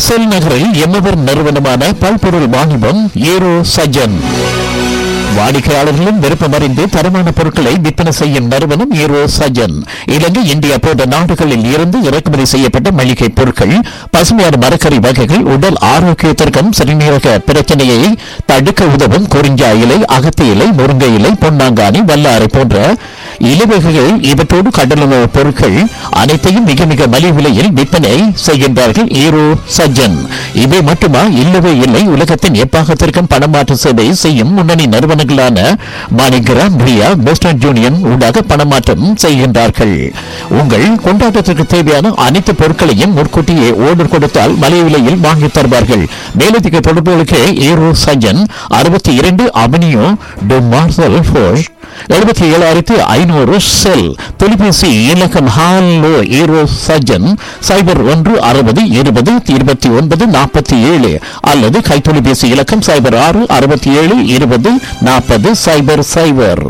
செல் நகரில் எம்மவர் நிறுவனமான பல்பொருள் வாணிபம் ஏரோ சஜன் வாடிக்கையாளர்களும் விருப்பமறிந்து தரமான பொருட்களை விற்பனை செய்யும் நிறுவனம் ஏரோ சஜன் இலங்கை இந்தியா போன்ற நாடுகளில் இருந்து இறக்குமதி செய்யப்பட்ட மளிகை பொருட்கள் பசுமையான மரக்கறி வகைகள் உடல் ஆரோக்கியத்திற்கும் சிறுநீரக பிரச்சனையை தடுக்க உதவும் குறிஞ்சா இலை அகத்தி இலை முருங்கை இலை பொன்னாங்கானி வல்லாரை போன்ற இலவகைகள் இவற்றோடு கடலுணவு பொருட்கள் அனைத்தையும் மிக மிக மலிவு விலையில் விற்பனை செய்கின்றார்கள் ஈரோ சஜ்ஜன் இவை மட்டுமா இல்லவே இல்லை உலகத்தின் எப்பாகத்திற்கும் பணமாற்று சேவை செய்யும் முன்னணி நிறுவனங்களான மாணிகிராம் ரியா வெஸ்டர்ன் யூனியன் ஊடாக பணமாற்றம் செய்கின்றார்கள் உங்கள் கொண்டாட்டத்திற்கு தேவையான அனைத்து பொருட்களையும் முன்கூட்டியே ஓர்டர் கொடுத்தால் மலிவு விலையில் வாங்கித் தருவார்கள் மேலதிக தொடர்புகளுக்கு ஈரோ சஜ்ஜன் அறுபத்தி இரண்டு அவனியோ டு மார்சல் ஃபோஷ் எழுபத்தி ஏழாயிரத்தி ஐநூறு செல் தொலைபேசி இலக்கம் ஹாலோ ஈரோ சஜன் சைபர் ஒன்று அறுபது இருபது இருபத்தி ஒன்பது நாற்பத்தி ஏழு அல்லது கைத்தொலைபேசி இலக்கம் சைபர் ஆறு அறுபத்தி ஏழு இருபது நாற்பது சைபர் சைபர்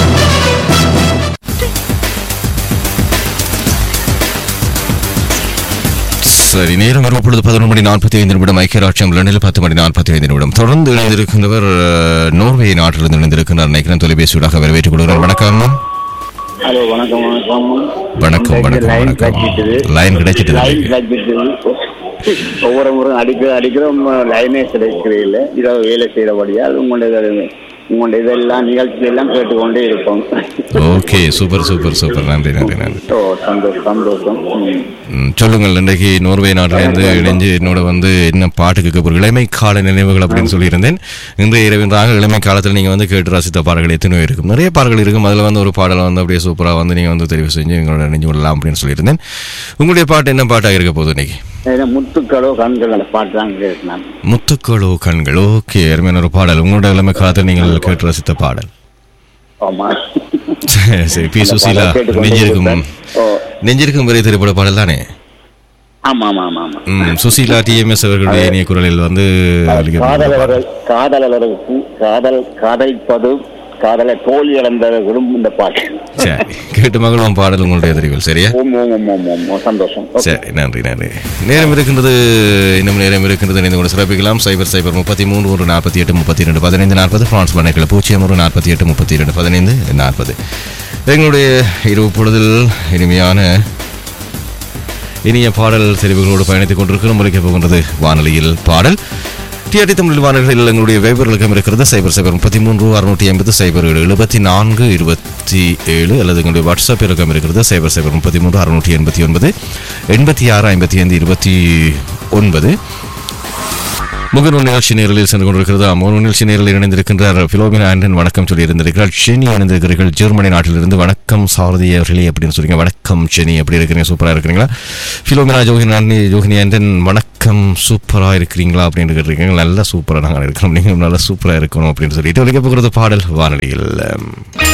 சரி நேரம் வரும் பொழுது பதினொரு மணி நாற்பத்தி ஐந்து நிமிடம் ஐக்கிய ராட்சியம் லண்டனில் பத்து மணி நாற்பத்தி ஐந்து நிமிடம் தொடர்ந்து இணைந்திருக்கின்றவர் அஹ், நோர்வே நாட்டிலிருந்து இணைந்திருக்கிறார் நினைக்கிறேன் தொலைபேசியூடாக வரவேற்றுக் கொள்கிறேன் வணக்கம் ஹலோ வணக்கம் வணக்கம் வணக்கம் வணக்கம் லைன் வணக்கம் கிடைச்சிட்டுது லைன் கிடைச்சிட்டு லைன் கிடைச்சிட்டுது ஒவ்வொரு முறை அடிக்கிற அடிக்கிறோம் லைனே கிடைக்கிறே இல்லை இரவு வேலை செய்யறபடியால் உங்களுடைய உங்களுடைய இதெல்லாம் நிகழ்ச்சி எல்லாம் கேட்டுக்கொண்டே இருப்போம் ஓகே சூப்பர் சூப்பர் சூப்பர் நன்றி நன்றி நன்றி ஓ சந்தோஷம் சந்தோஷம் ம். ம், சொல்லுங்கள் இன்றைக்கு நோர்வே நாட்டிலேருந்து இணைஞ்சு என்னோட வந்து என்ன பாட்டு கேட்க போகிற இளமை கால நினைவுகள் அப்படின்னு சொல்லியிருந்தேன் இன்றைய இரவின்றாக இளமை காலத்தில் நீங்கள் வந்து கேட்டு ரசித்த பாடல்கள் எத்தனையோ இருக்கும் நிறைய பாடல்கள் இருக்கும் அதில் வந்து ஒரு பாடலை வந்து அப்படியே சூப்பராக வந்து நீங்கள் வந்து தெரிவு செஞ்சு எங்களோட நினைஞ்சு கொள்ளலாம் அப்படின்னு சொல்லியிருந்தேன் உங்களுடைய பாட்டு என்ன பாட்டாக இருக்க போகுது இன்னைக்கு ஏன்னா முத்துக்களோ கண்கள் அந்த பாட்டு தான் கேட்கலாம் முத்துக்களோ கண்கள் ஓகே அருமையான ஒரு பாடல் உங்களோட இளமை காலத்தில் நீங்கள் கேட்டு ரசித்த பாடல் ஆமா சரி, சரி பி சுசீலா கேட்டுக்கொண்டே நெஞ்சிருக்கும் இருப்பேன். ஓ நெஞ்சிருக்கும் பெரிய திரைப்பட பாடல் தானே ஆமா ஆமா ஆமா ஆமா ம் சுசீலா டிஎம்எஸ் அவர்களுடைய இனிய குரலில் வந்து ஒலிக்கப்பட்ட பாடல். காதலர்கள் காதலர்களுக்கு காதல் காதலிப்பது காதலை தோல்வி இழந்தவர்களும் இந்த பாட்டு சரி கேட்டு மகளும் பாடல் உங்களுடைய தெரிவில் சரியா ஓம் ஓம் ஓம் ஓம் ஓம் ஓம் சந்தோஷம் ஓகே. சரி நன்றி நன்றி நேரம் இருக்கின்றது இன்னும் நேரம் இருக்கின்றது இணைந்து கூட சிறப்பிக்கலாம் சைபர் சைபர் முப்பத்தி மூணு ஒரு நாற்பத்தி எட்டு முப்பத்தி ரெண்டு பதினைந்து நாற்பது பிரான்ஸ் மனைக்கில் பூஜ்ஜியம் ஒரு நாற்பத்தி எட்டு முப்பத்தி ரெண்டு பதினைந்து நாற்பது எங்களுடைய இரவு பொழுதில் இனிமையான இனிய பாடல் தெரிவுகளோடு பயணித்துக் கொண்டிருக்கிறோம் ஒலிக்கப் போகின்றது வானொலியில் பாடல் டிஆர்டி தமிழ் வானொலியில் எங்களுடைய வேபர் இலக்கம் இருக்கிறது சைபர் சைபர் முப்பத்தி மூன்று அறுநூற்றி ஐம்பது சைபர் ஏழு எழுபத்தி நான்கு இருபத்தி ஏழு அல்லது எங்களுடைய வாட்ஸ்அப் இலக்கம் இருக்கிறது சைபர் சைபர் முப்பத்தி மூன்று அறுநூற்றி எண்பத்தி ஒன்பது எண்பத்தி ஆறு ஐம்பத்தி ஐந்து இருபத்தி ஒன்பது முகநூல் நிகழ்ச்சி நேரலில் சென்று கொண்டிருக்கிறது முகநூல் நிகழ்ச்சி நேரில் இணைந்திருக்கின்றார் பிலோமினா ஆண்டன் வணக்கம் சொல்லி இருந்திருக்கிறார் ஷெனி இணைந்திருக்கிறீர்கள் ஜெர்மனி நாட்டிலிருந்து வணக்கம் சாரதி அவர்களே அப்படின்னு சொல்றீங்க வணக்கம் ஷெனி எப்படி இருக்கிறீங்க சூப்பராக இருக்கிறீங்களா பிலோமினா ஜோகினி ஆண்டி ஜோகினி ஆண்டன் வணக்கம் சூப்பராக இருக்கிறீங்களா அப்படின்னு கேட்டிருக்கீங்க நல்லா சூப்பராக நாங்கள் இருக்கிறோம் நீங்கள் நல்லா சூப்பராக இருக்கணும் அப்படின்னு சொல்லிட்டு ஒழிக்க போகிறது பாடல் வானொலியில்